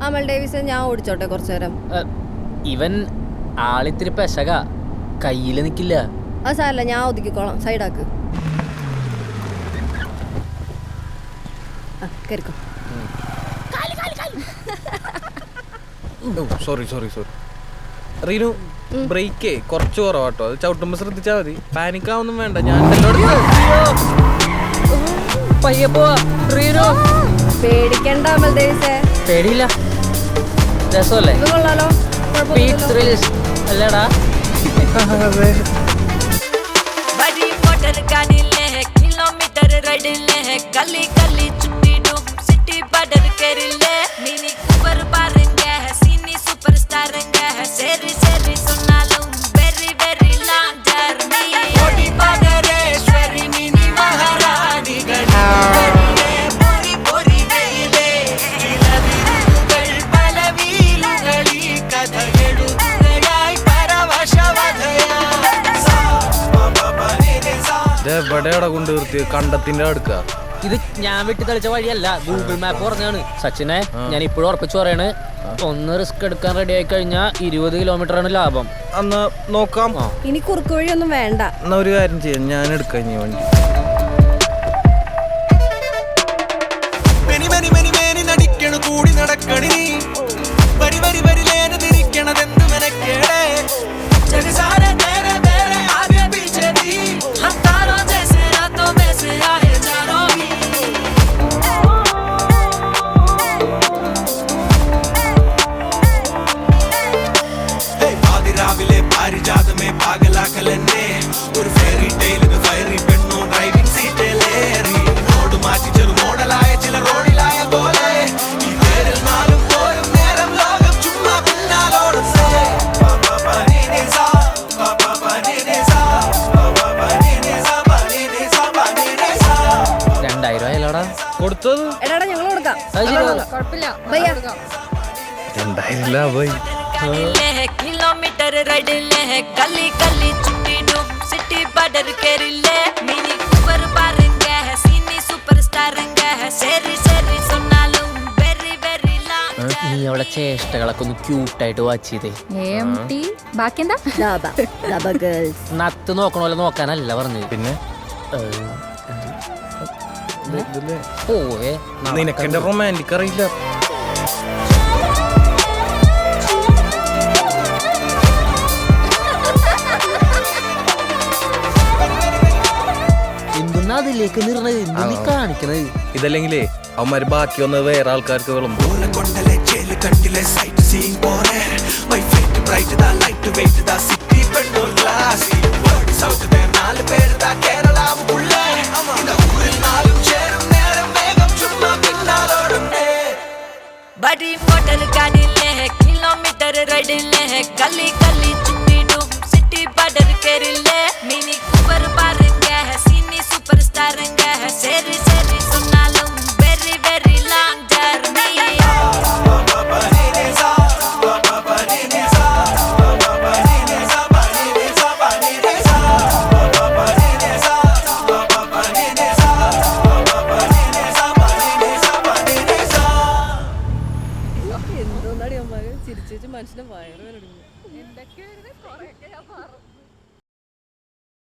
അമൽ Davis ഞാൻ ഓടിച്ചോട്ടെ കുറച്ചു നേരം ഏ, ഇവൻ ആളിത്തിരി പെശക കയ്യില് നിക്കില്ല അത് സാരല്ല ഞാൻ ഒതുക്കിക്കോളാം സൈഡാക്ക് ആ കയറിക്കോ സോറി സോറി സോറി റീനു ബ്രേക്കേ കുറച്ച് കുറവാട്ടോ അത് ചവിട്ടുമ്പോ ശ്രദ്ധിച്ചാ മതി പാനിക് ആവൊന്നും വേണ്ട ഞാൻ പയ്യെ പോവാ റീനു. പേടിക്കണ്ട അമൽ ഡേവിസേ പേടിയില്ല രസമല്ലേ ഇത് കൊള്ളാലോ സ്പീഡ് ത്രില്സ് അല്ലേടാ बड़ी मोटर गाड़ी ले है किलोमीटर रड ले है गली गली छुट्टी डूब सिटी बॉर्डर कर ले मिनी कूपर बारंगे है सीनी सुपरस्टार है सेरी सेरी सुना लूं वेरी वेरी लॉन्ग जर्नी बड़ी बागरेश्वरी मिनी महारानी गड़ी പോരി പോരി വെയിലേ ഇളവിരുകൾ പലവീലുകളീ കഥയെഴുതുകയായി പരവശവധയാ എവിടെയാടാ കൊണ്ട് നിർത്തിയത് കണ്ടത്തിന്റെ അടുക്ക ഇത് ഞാൻ വെട്ടി തെളിച്ച വഴിയല്ല ഗൂഗിൾ മാപ്പ് പറഞ്ഞാണ് സച്ചിനെ ഞാൻ ഇപ്പോഴും ഉറപ്പിച്ചു പറയാണ് ഒന്ന് റിസ്ക് എടുക്കാൻ റെഡി ആയി കഴിഞ്ഞാൽ ഇരുപത് കിലോമീറ്റർ ആണ് ലാഭം അന്ന് നോക്കാം ആ. ഇനി കുറുക്ക് വഴിയൊന്നും വേണ്ട എന്നാ ഒരു കാര്യം ചെയ്യാം ഞാൻ എടുക്കാം ഇനി വണ്ടി മെനി മെനി മെനി മേനി നടിക്കണു കൂടി നടക്കണി വരി വരി വരി ലേന തിരിക്കണതെന്ത് മെനക്കേടേ जग सारे तेरे मेरे आगे पीछे भी हम तारों जैसे रातों में से आए चारों भी പാതിരാവിലെ പാരിജാതമേ പാകലാക്കലെന്നെ ഒരു ഫെയറി ടെയിൽ ഫയറി പെണ്ണു ഡ്രൈവിംഗ് സീറ്റിലേറി റോഡ് മാറ്റി ചെറു മോഡലായ ചില റോഡിലായ പോലെ ഈ പേരിൽ നാലും പോരും നേരം ലോകം ചുമ്മാ പിന്നാലോടുന്നേ പാപ്പാ പനീനെ സാ പാപ്പാ പനീനെ സാ പാപ്പാ പനീനെ സാ പനീനെ സാ പനീനെ സാ രണ്ടായിരം ആയാലോടാ കൊടുത്തത് എടാടാ ഞങ്ങൾ കൊടുക്കാം അത് ശരി. ഭയ്യ രണ്ടായിരം ലാഭായി ले है किलोमीटर रड ले है गली गली छुट्टी डूब सिटी बॉर्डर कर ले मिनी कूपर बारंगे है सीनी सुपरस्टार है सेरी सेरी सुना लूं वेरी वेरी लॉन्ग നീ അവളെ ചേഷ്ടകളൊക്കെ ഒന്ന് ക്യൂട്ടായിട്ട് വാച്ച് ചെയ്തേ എം ടി ബാക്കി എന്താ ദാബ ദാബ ഗേൾസ് നത്ത് നോക്കണ പോലെ നോക്കാനല്ല പറഞ്ഞത് പിന്നെ പോവേ നിനക്കെന്റെ റൊമാൻറ്റിക് അറിയില്ല എന്തുന്നാ അതിലേക്ക് നിറണത് എന്തു നീ കാണിക്കണത് ഇതല്ലെങ്കിലേ അവന്മാര് ബാക്കി വന്നത് വേറെ ആൾക്കാർക്ക് വിളമ്പും ഓല കൊണ്ടലെ ചേല് കണ്ടിലെ സൈറ്റ് സീയിങ് പോരെ വൈഫൈറ്റ് ബ്രൈറ്റ് ദാ ലൈറ്റ് വെയിറ്റ് ദാ സിറ്റി പെണ്ണൂർ ഗ്ലാസി വേർഡ് സൗത്ത് ദേ നാല് പേര് ദാ കേരളാവ് ഉള്ളേ இந்த ഊരിൽ നാലും ചേരും നേരം വേഗം ചുമ്മാ പിന്നാലോടുന്നേ बड़ी मोटर गाड़ी ले है किलोमीटर रड ले है गली